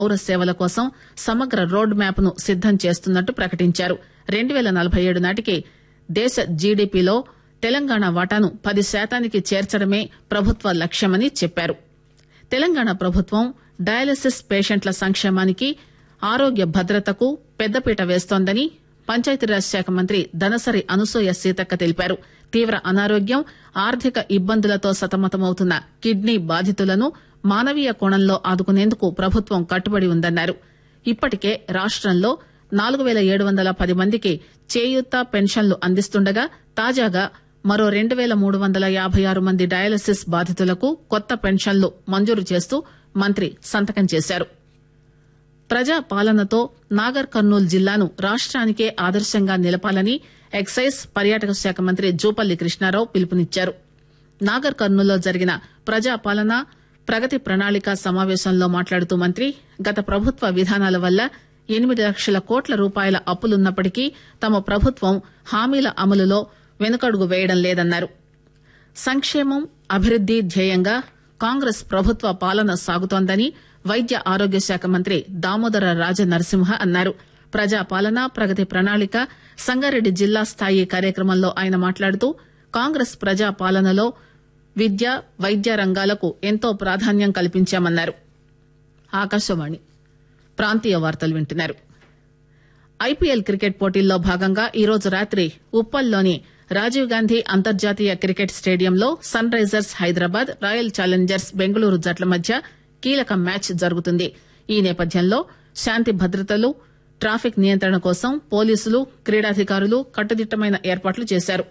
పౌర సేవల కోసం సమగ్ర రోడ్ మ్యాప్ ను సిద్దం చేస్తున్నట్టు ప్రకటించారు రెండు పేల నలభై ఏడు నాటికి దేశ జీడీపీలో తెలంగాణ వాటాను పది శాతానికి చేర్చడమే ప్రభుత్వ లక్ష్యమని చెప్పారు తెలంగాణ ప్రభుత్వం డయాలసిస్ పేషెంట్ల సంక్షేమానికి ఆరోగ్య భద్రతకు పెద్దపీట వేస్తోందని పంచాయతీరాజ్ శాఖ మంత్రి దనసరి అనసూయ సీతక్క తెలిపారు తీవ్ర అనారోగ్యం ఆర్థిక ఇబ్బందులతో సతమతమవుతున్న కిడ్నీ బాధితులను మానవీయ కోణంలో ఆదుకునేందుకు ప్రభుత్వం కట్టుబడి ఉందన్నారు ఇప్పటికే రాష్టంలో నాలుగు పేల ఏడు వందల పది మందికి చేయూత పెన్షన్లు అందిస్తుండగా తాజాగా మరో రెండు పేల మూడు వందల యాభై ఆరు మంది డయాలసిస్ బాధితులకు కొత్త పెన్షన్లు మంజూరు చేస్తూ మంత్రి సంతకం చేశారు ప్రజా పాలనతో నాగర్ కర్నూలు జిల్లాను రాష్ట్రానికే ఆదర్శంగా నిలపాలని ఎక్సైజ్ పర్యాటక శాఖ మంత్రి జూపల్లి కృష్ణారావు పిలుపునిచ్చారు నాగర్ కర్నూలులో జరిగిన ప్రజా పాలన ప్రగతి ప్రణాళిక సమావేశంలో మాట్లాడుతూ మంత్రి గత ప్రభుత్వ విధానాల వల్ల ఎనిమిది లక్షల కోట్ల రూపాయల అప్పులున్నప్పటికీ తమ ప్రభుత్వం హామీల అమలులో వెనుకడుగు వేయడం లేదన్నారు సంక్షేమం అభివృద్ది ధ్యేయంగా కాంగ్రెస్ ప్రభుత్వ పాలన సాగుతోందని వైద్య ఆరోగ్య శాఖ మంత్రి దామోదర రాజ నరసింహ అన్నారు ప్రజా పాలన ప్రగతి ప్రణాళిక సంగారెడ్డి జిల్లా స్థాయి కార్యక్రమంలో ఆయన మాట్లాడుతూ కాంగ్రెస్ ప్రజా పాలనలో విద్య వైద్య రంగాలకు ఎంతో ప్రాధాన్యం కల్పించామన్నారు ఆకాశవాణి ప్రాంతీయ వార్తలు వింటున్నారు ఐపీఎల్ క్రికెట్ పోటీల్లో భాగంగా ఈరోజు రాత్రి ఉప్పల్లోని రాజీవ్ గాంధీ అంతర్జాతీయ క్రికెట్ స్టేడియంలో Sunrisers Hyderabad Royal Challengers Bengaluru జట్ల మధ్య కీలక మ్యాచ్ జరుగుతుంది ఈ నేపథ్యంలో శాంతి భద్రతలు ట్రాఫిక్ నియంత్రణ కోసం పోలీసులు క్రీడాధికారులు కట్టుదిట్టమైన ఏర్పాట్లు చేశారు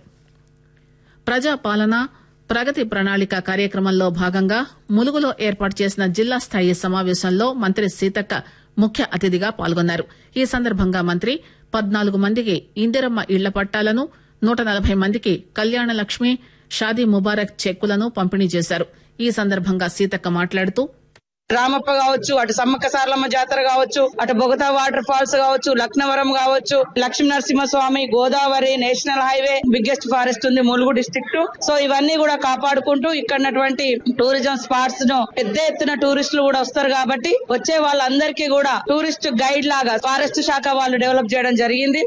ప్రజా పాలన ప్రగతి ప్రణాళిక కార్యక్రమంలో భాగంగా ములుగులో ఏర్పాటు చేసిన జిల్లా స్థాయి సమావేశంలో మంత్రి సీతక్క ముఖ్య అతిథిగా పాల్గొన్నారు ఈ సందర్భంగా మంత్రి పద్నాలుగు మందికి ఇందిరమ్మ ఇళ్ల పట్టాలను నూట నలభై మందికి కళ్యాణ లక్ష్మి షాదీ ముబారక్ చెక్కులను పంపిణీ చేశారు ఈ సందర్భంగా సీతక్క మాట్లాడుతూ రామప్ప కావచ్చు అటు సమ్మక్క సారలమ్మ జాతర కావచ్చు అటు బొగతా వాటర్ ఫాల్స్ కావచ్చు లక్నవరం కావచ్చు Lakshmi Narasimhaswamy Godavari national highway biggest forest ఉంది ములుగు డిస్టిక్ట్ సో ఇవన్నీ కూడా కాపాడుకుంటూ ఇక్కడ టూరిజం స్పాట్స్ ను పెద్ద ఎత్తున టూరిస్టులు కూడా వస్తారు కాబట్టి వచ్చే వాళ్ళందరికీ కూడా టూరిస్ట్ గైడ్ లాగా ఫారెస్ట్ శాఖ వాళ్ళు డెవలప్ చేయడం జరిగింది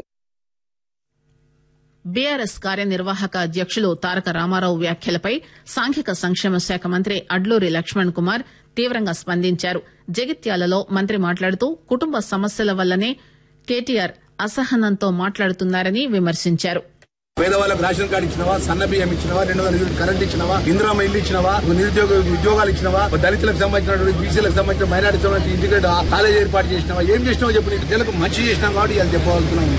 బీఆర్ఎస్ కార్యనిర్వాహక అధ్యకులు తారక రామారావు వ్యాఖ్యలపై సాంఘిక సంక్షేమ శాఖ మంత్రి అడ్లూరి లక్ష్మణ్ కుమార్ తీవ్రంగా స్పందించారు జగిత్యాలలో మంత్రి మాట్లాడుతూ కుటుంబ సమస్యల వల్లనే కేటీఆర్ అసహనంతో మాట్లాడుతున్నారని విమర్శించారు పేదవాళ్ళకు రేషన్ కార్డు ఇచ్చినవా సన్న బియ్యం ఇచ్చినవా రెండు వందల యూనిట్ కరెంట్ ఇచ్చినవా ఇందిరామ ఇల్లు ఇచ్చినవా నిరుద్యోగ ఉద్యోగాలు ఇచ్చినవా దళితులకు సంబంధించినటువంటి బీసీలకు సంబంధించిన మైనారిటీ సంబంధించిన ఇంటిగ్రేట్ కాలేజ్ ఏర్పాటు చేసినవా ఏం చేసినావో చెప్పు నీకు ప్రజలకు మంచి చేసినావు కాబట్టి అది చెప్పగలుగుతున్నాం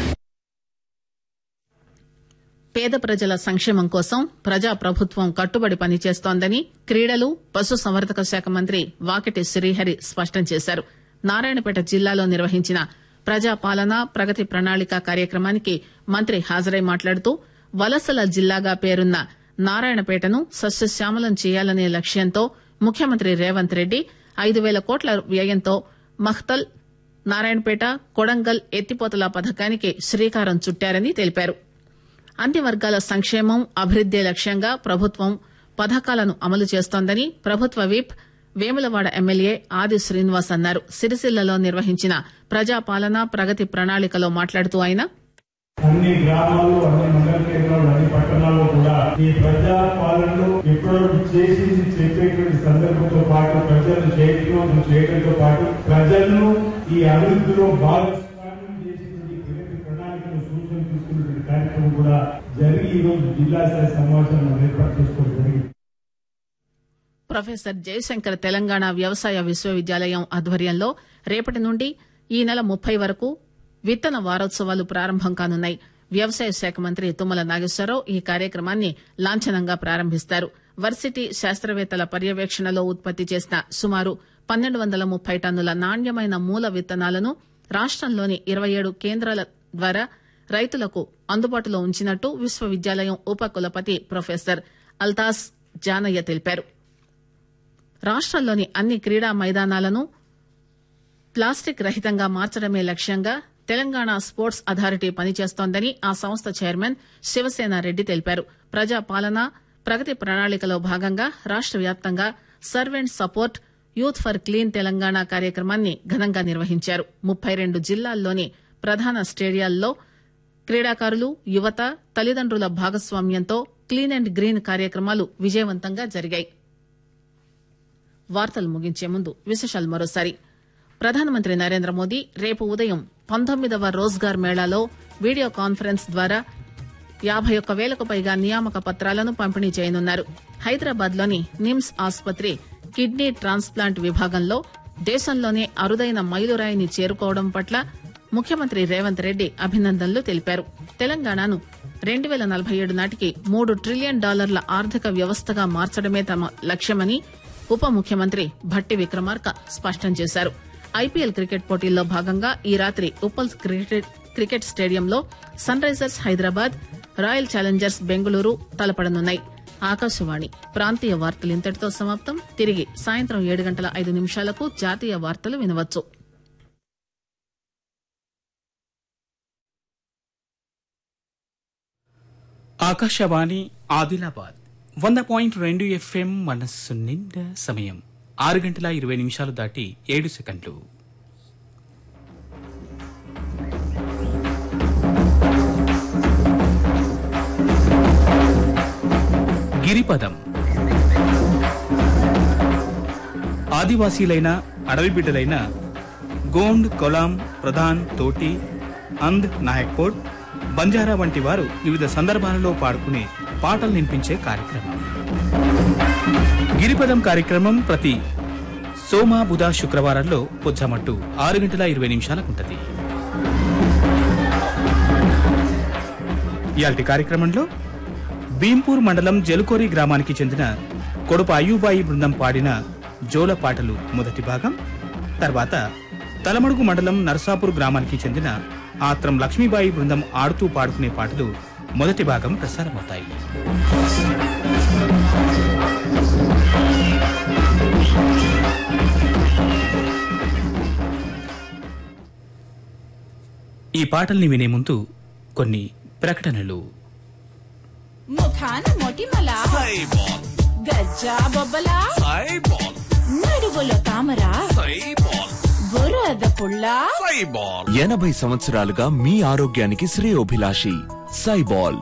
పేద ప్రజల సంక్షేమం కోసం ప్రజా ప్రభుత్వం కట్టుబడి పనిచేస్తోందని క్రీడలు పశుసంవర్ధక శాఖ మంత్రి వాకిటి శ్రీహరి స్పష్టం చేశారు నారాయణపేట జిల్లాలో నిర్వహించిన ప్రజా పాలన ప్రగతి ప్రణాళిక కార్యక్రమానికి మంత్రి హాజరై మాట్లాడుతూ వలసల జిల్లాగా పేరున్న నారాయణపేటను సస్యశ్యామలం చేయాలనే లక్ష్యంతో ముఖ్యమంత్రి రేవంత్ రెడ్డి ఐదు పేల కోట్ల వ్యయంతో మఖ్తల్ నారాయణపేట కొడంగల్ ఎత్తిపోతల పథకానికి శ్రీకారం చుట్టారని తెలిపారు అన్ని వర్గాల సంక్షేమం అభివృద్దే లక్ష్యంగా ప్రభుత్వం పథకాలను అమలు చేస్తోందని ప్రభుత్వ విప్ వేములవాడ ఎమ్మెల్యే ఆది శ్రీనివాస్ అన్నారు సిరిసిల్లలో నిర్వహించిన ప్రజాపాలన ప్రగతి ప్రణాళికలో మాట్లాడుతూ ఆయన అన్ని గ్రామాలు అన్ని మండల కేంద్రాలు అన్ని పట్టణాల్లో కూడా ఈ ప్రజా పాలనలో ఇప్పటివరకు చేసింది చెప్పేటువంటి సందర్భంతో పాటు ప్రజలను చేయటం చేయడంతో పాటు ప్రజలను ఈ అభివృద్ధిలో భాగస్వామ్యం చేసేటువంటి ప్రగతి ప్రణాళికను సూచనలు తీసుకున్నటువంటి కార్యక్రమం కూడా జరిగి ఈ రోజు జిల్లా స్థాయి సమావేశం ఏర్పాటు చేసుకోవడం జరిగింది ప్రొఫెసర్ జయశంకర్ తెలంగాణ వ్యవసాయ విశ్వవిద్యాలయం ఆధ్వర్యంలో రేపటి నుండి ఈ నెల ముప్పై వరకు విత్తన వారోత్సవాలు ప్రారంభం కానున్నాయి వ్యవసాయ శాఖ మంత్రి తుమ్మల నాగేశ్వరరావు ఈ కార్యక్రమాన్ని లాంఛనంగా ప్రారంభిస్తారు వర్సిటీ శాస్త్రవేత్తల పర్యవేక్షణలో ఉత్పత్తి చేసిన సుమారు పన్నెండు వందల ముప్పై టన్నుల నాణ్యమైన మూల విత్తనాలను రాష్టంలోని ఇరవై ఏడు కేంద్రాల ద్వారా రైతులకు అందుబాటులో ఉంచినట్టు విశ్వవిద్యాలయం ఉప కులపతి ప్రొఫెసర్ అల్తాస్ జానయ్య తెలిపారు రాష్టంలోని అన్ని క్రీడా మైదానాలను ప్లాస్టిక్ రహితంగా మార్చడమే లక్ష్యంగా తెలంగాణ స్పోర్ట్స్ అథారిటీ పనిచేస్తోందని ఆ సంస్థ చైర్మన్ శివసేన రెడ్డి తెలిపారు ప్రజా పాలన ప్రగతి ప్రణాళికలో భాగంగా రాష్ట వ్యాప్తంగా servant support youth for clean Telangana కార్యక్రమాన్ని ఘనంగా నిర్వహించారు ముప్పై రెండు జిల్లాల్లోని ప్రధాన స్టేడియాల్లో క్రీడాకారులు యువత తల్లిదండ్రుల భాగస్వామ్యంతో క్లీన్ అండ్ గ్రీన్ కార్యక్రమాలు విజయవంతంగా జరిగాయి వార్తలు ముగించే ముందు విశేషాలు మరోసారి ప్రధానమంత్రి నరేంద్ర మోదీ రేపు ఉదయం పంతొమ్మిదవ రోజ్గార్ మేళాలో వీడియో కాన్ఫరెన్స్ ద్వారా యాభై ఒక్క వేలకు పైగా నియామక పత్రాలను పంపిణీ చేయనున్నారు హైదరాబాద్ లోని నిమ్స్ ఆసుపత్రి కిడ్నీ ట్రాన్స్ప్లాంట్ విభాగంలో దేశంలోనే అరుదైన మైలురాయిని చేరుకోవడం పట్ల ముఖ్యమంత్రి రేవంత్ రెడ్డి అభినందనలు తెలిపారు తెలంగాణను రెండు పేల నలభై ఏడు నాటికి మూడు ట్రిలియన్ డాలర్ల ఆర్థిక వ్యవస్థగా మార్చడమే తమ లక్ష్యమని ఉప ముఖ్యమంత్రి భట్టి విక్రమార్క స్పష్టం చేశారు ఐపీఎల్ క్రికెట్ పోటీల్లో భాగంగా ఈ రాత్రి ఉప్పల్ క్రికెట్ క్రికెట్ స్టేడియంలో Sunrisers Hyderabad Royal Challengers Bengaluru తలపడనున్నాయి ఆకాశవాణి ప్రాంతీయ వార్తలు ఇంతటితో సమాప్తం తిరిగి సాయంత్రం ఏడు గంటల ఐదు నిమిషాలకు జాతీయ వార్తలు వినవచ్చు ఆకాశవాణి ఆదిలాబాద్ వంద పాయింట్ రెండు ఎఫ్ఎం మనస్సు నిండా సమయం ఆరు గంటల ఇరవై నిమిషాలు దాటి ఏడు సెకండ్లు గిరిపదం ఆదివాసీలైన అడవి బిడ్డలైన గోండ్ కొలాం ప్రధాన్ తోటి అంద్ నాయక్పూర్ బంజారా వంటి వారు వివిధ సందర్భాలలో పాడుకునే పాటలు వినిపించే కార్యక్రమం గిరిపదం కార్యక్రమం ప్రతి సోమ బుధ శుక్రవారాల్లో పొచ్చమట్టు ఆరు గంటల ఇరవై నిమిషాలకుంటది ఇయాల్టి కార్యక్రమంలో భీంపూర్ మండలం జలుకోరి గ్రామానికి చెందిన కొడుపు అయ్యూబాయి బృందం పాడిన జోల పాటలు మొదటి భాగం తర్వాత తలమడుగు మండలం నర్సాపూర్ గ్రామానికి చెందిన ఆత్రం లక్ష్మీబాయి బృందం ఆడుతూ పాడుకునే పాటలు మొదటి భాగం ప్రసారమవుతాయి ఈ పాటల్ని వినే ముందు కొన్ని ప్రకటనలు ముఖాన మొటిమల గజ్జా బొబ్బల నడుగులో తామర బురద పుల్ల ఎనభై సంవత్సరాలుగా మీ ఆరోగ్యానికి శ్రేయోభిలాషి సైబాల్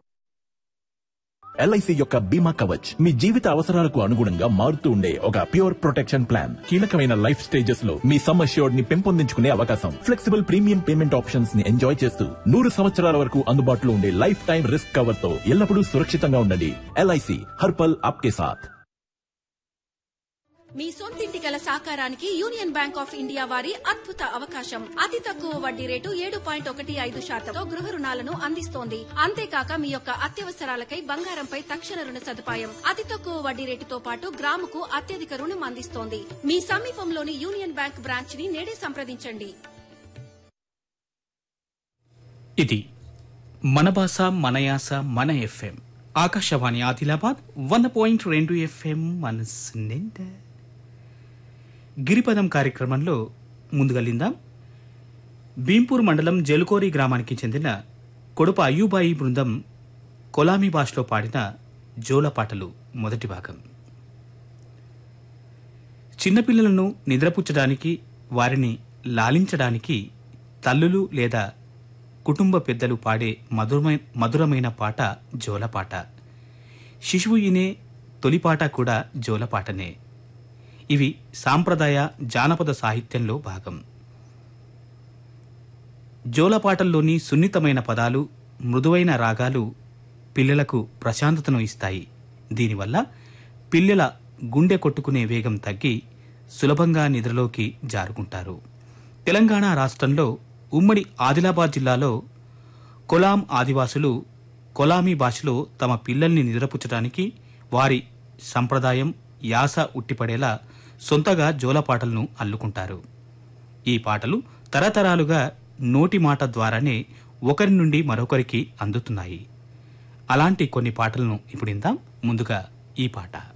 ఎల్ఐసి యొక్క బీమా కవచ్ మీ జీవిత అవసరాలకు అనుగుణంగా మారుతూ ఉండే ఒక ప్యూర్ ప్రొటెక్షన్ ప్లాన్ కీలకమైన లైఫ్ స్టేజెస్ లో మీ సమ్ అష్యూర్డ్ ని పెంపొందించుకునే అవకాశం ఫ్లెక్సిబుల్ ప్రీమియం పేమెంట్ ఆప్షన్స్ ని ఎంజాయ్ చేస్తూ నూరు సంవత్సరాల వరకు అందుబాటులో ఉండే లైఫ్ టైం రిస్క్ కవర్ తో ఎల్లప్పుడూ సురక్షితంగా ఉండండి ఎల్ఐసి హర్పల్ ఆప్కే సాథ్ మీ సొంతింటి కల సాకారానికి యూనియన్ బ్యాంక్ ఆఫ్ ఇండియా వారి అద్భుత అవకాశం అతి తక్కువ వడ్డీ రేటు ఏడు పాయింట్ ఒకటి ఐదు శాతంతో గృహ రుణాలను అందిస్తోంది అంతేకాక మీ యొక్క అత్యవసరాలకై బంగారంపై తక్షణ రుణ సదుపాయం అతి తక్కువ వడ్డీ రేటుతో పాటు గ్రాముకు అత్యధిక రుణం అందిస్తోంది మీ సమీపంలోని యూనియన్ బ్యాంక్ బ్రాంచ్ ని నేడే సంప్రదించండి ఇది మన భాష మన యాస మన ఎఫ్ఎం ఆకాశవాణి ఆదిలాబాద్ వంద పాయింట్ రెండు ఎఫ్ఎం మనస్సు నిండా గిరిపదం కార్యక్రమంలో ముందుగలిందాం భీంపూర్ మండలం జలుకోరి గ్రామానికి చెందిన కొడుప అయ్యూబాయి బృందం కొలామీ భాషలో పాడిన జోల పాటలు మొదటి భాగం చిన్నపిల్లలను నిద్రపుచ్చడానికి వారిని లాలించడానికి తల్లులు లేదా కుటుంబ పెద్దలు పాడే మధురమైన మధురమైన పాట జోలపాట శిశువు ఇనే తొలిపాట కూడా జోలపాటనే ఇవి సాంప్రదాయ జానపద సాహిత్యంలో భాగం జోలపాటల్లోని సున్నితమైన పదాలు మృదువైన రాగాలు పిల్లలకు ప్రశాంతతను ఇస్తాయి దీనివల్ల పిల్లల గుండె కొట్టుకునే వేగం తగ్గి సులభంగా నిద్రలోకి జారుకుంటారు తెలంగాణ రాష్ట్రంలో ఉమ్మడి ఆదిలాబాద్ జిల్లాలో కొలాం ఆదివాసులు కొలామీ భాషలో తమ పిల్లల్ని నిద్రపుచ్చడానికి వారి సంప్రదాయం యాస ఉట్టిపడేలా సొంతగా జోలపాటలను అల్లుకుంటారు ఈ పాటలు తరతరాలుగా నోటి మాట ద్వారానే ఒకరి నుండి మరొకరికి అందుతున్నాయి అలాంటి కొన్ని పాటలను ఇప్పుడిందాం ముందుగా ఈ పాట